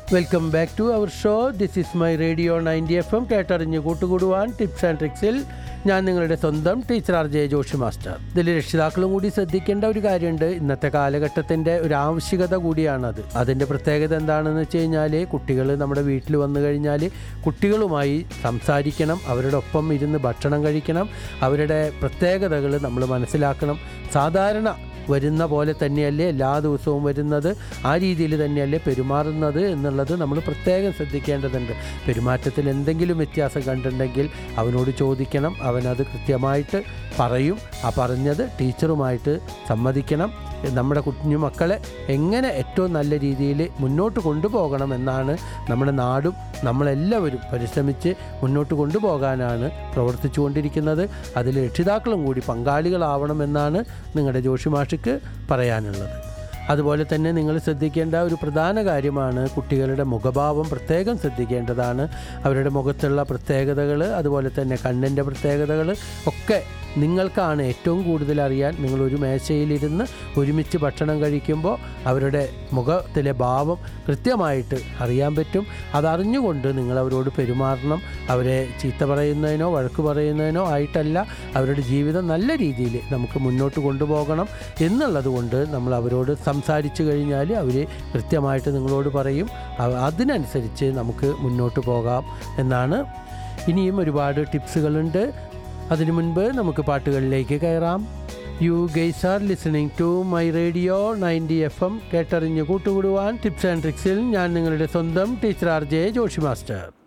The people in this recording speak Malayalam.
welcome back to our show this is my radio ninety F M കേട്ടറിഞ്ഞ് കൂട്ടുകൂടുവാൻ ടിപ്സ് ആൻഡ് ട്രിക്സിൽ ഞാൻ നിങ്ങളുടെ സ്വന്തം teacher R J Joshi master ഇതിൽ രക്ഷിതാക്കളും കൂടി ശ്രദ്ധിക്കേണ്ട ഒരു കാര്യമുണ്ട് ഇന്നത്തെ കാലഘട്ടത്തിൻ്റെ ഒരു ആവശ്യകത കൂടിയാണത് അതിൻ്റെ പ്രത്യേകത എന്താണെന്ന് വെച്ച് കഴിഞ്ഞാൽ കുട്ടികൾ നമ്മുടെ വീട്ടിൽ വന്നു കഴിഞ്ഞാൽ കുട്ടികളുമായി സംസാരിക്കണം അവരുടെ ഒപ്പം ഇരുന്ന് ഭക്ഷണം കഴിക്കണം അവരുടെ പ്രത്യേകതകൾ നമ്മൾ മനസ്സിലാക്കണം സാധാരണ വരുന്ന പോലെ തന്നെയല്ലേ എല്ലാ ദിവസവും വരുന്നത് ആ രീതിയിൽ തന്നെയല്ലേ പെരുമാറുന്നത് എന്നുള്ളത് നമ്മൾ പ്രത്യേകം ശ്രദ്ധിക്കേണ്ടതുണ്ട് പെരുമാറ്റത്തിൽ എന്തെങ്കിലും വ്യത്യാസം കണ്ടിട്ടുണ്ടെങ്കിൽ അവനോട് ചോദിക്കണം അവനത് കൃത്യമായിട്ട് പറയും ആ പറഞ്ഞത് ടീച്ചറുമായിട്ട് സമ്മതിക്കണം നമ്മുടെ കുഞ്ഞു മക്കളെ എങ്ങനെ ഏറ്റവും നല്ല രീതിയിൽ മുന്നോട്ട് കൊണ്ടുപോകണം എന്നാണ് നമ്മുടെ നാടും നമ്മളെല്ലാവരും പരിശ്രമിച്ച് മുന്നോട്ട് കൊണ്ടുപോകാനാണ് പ്രവർത്തിച്ചു കൊണ്ടിരിക്കുന്നത് അതിൽ രക്ഷിതാക്കളും കൂടി പങ്കാളികളാവണമെന്നാണ് നിങ്ങളുടെ ജോഷി മാഷിക്ക് പറയാനുള്ളത് അതുപോലെ തന്നെ നിങ്ങൾ ശ്രദ്ധിക്കേണ്ട ഒരു പ്രധാന കാര്യമാണ് കുട്ടികളുടെ മുഖഭാവം പ്രത്യേകം ശ്രദ്ധിക്കേണ്ടതാണ് അവരുടെ മുഖത്തുള്ള പ്രത്യേകതകൾ അതുപോലെ തന്നെ കണ്ണിൻ്റെ പ്രത്യേകതകൾ ഒക്കെ നിങ്ങൾക്കാണ് ഏറ്റവും കൂടുതൽ അറിയാൻ നിങ്ങൾ ഒരു മേശയിലിരുന്ന് ഒരുമിച്ച് ഭക്ഷണം കഴിക്കുമ്പോൾ അവരുടെ മുഖത്തിലെ ഭാവം കൃത്യമായിട്ട് അറിയാൻ പറ്റും അതറിഞ്ഞുകൊണ്ട് നിങ്ങൾ അവരോട് പെരുമാറണം അവരെ ചീത്ത പറയുന്നതിനോ വഴക്ക് പറയുന്നതിനോ ആയിട്ടല്ല അവരുടെ ജീവിതം നല്ല രീതിയിൽ നമുക്ക് മുന്നോട്ട് കൊണ്ടുപോകണം എന്നുള്ളത് കൊണ്ട് നമ്മൾ അവരോട് സംസാരിച്ചു കഴിഞ്ഞാൽ അവർ കൃത്യമായിട്ട് നിങ്ങളോട് പറയും അവ- അതിനനുസരിച്ച് നമുക്ക് മുന്നോട്ട് പോകാം എന്നാണ് ഇനിയും ഒരുപാട് ടിപ്സുകളുണ്ട് അതിനു മുൻപ് നമുക്ക് പാട്ടുകളിലേക്ക് കയറാം you guys are listening to my radio ninety F M കേട്ടറിഞ്ഞ് കൂട്ടുകൂടുവാൻ ടിപ്സ് ആൻഡ് ട്രിക്സിൽ ഞാൻ നിങ്ങളുടെ സ്വന്തം teacher R J Joshi master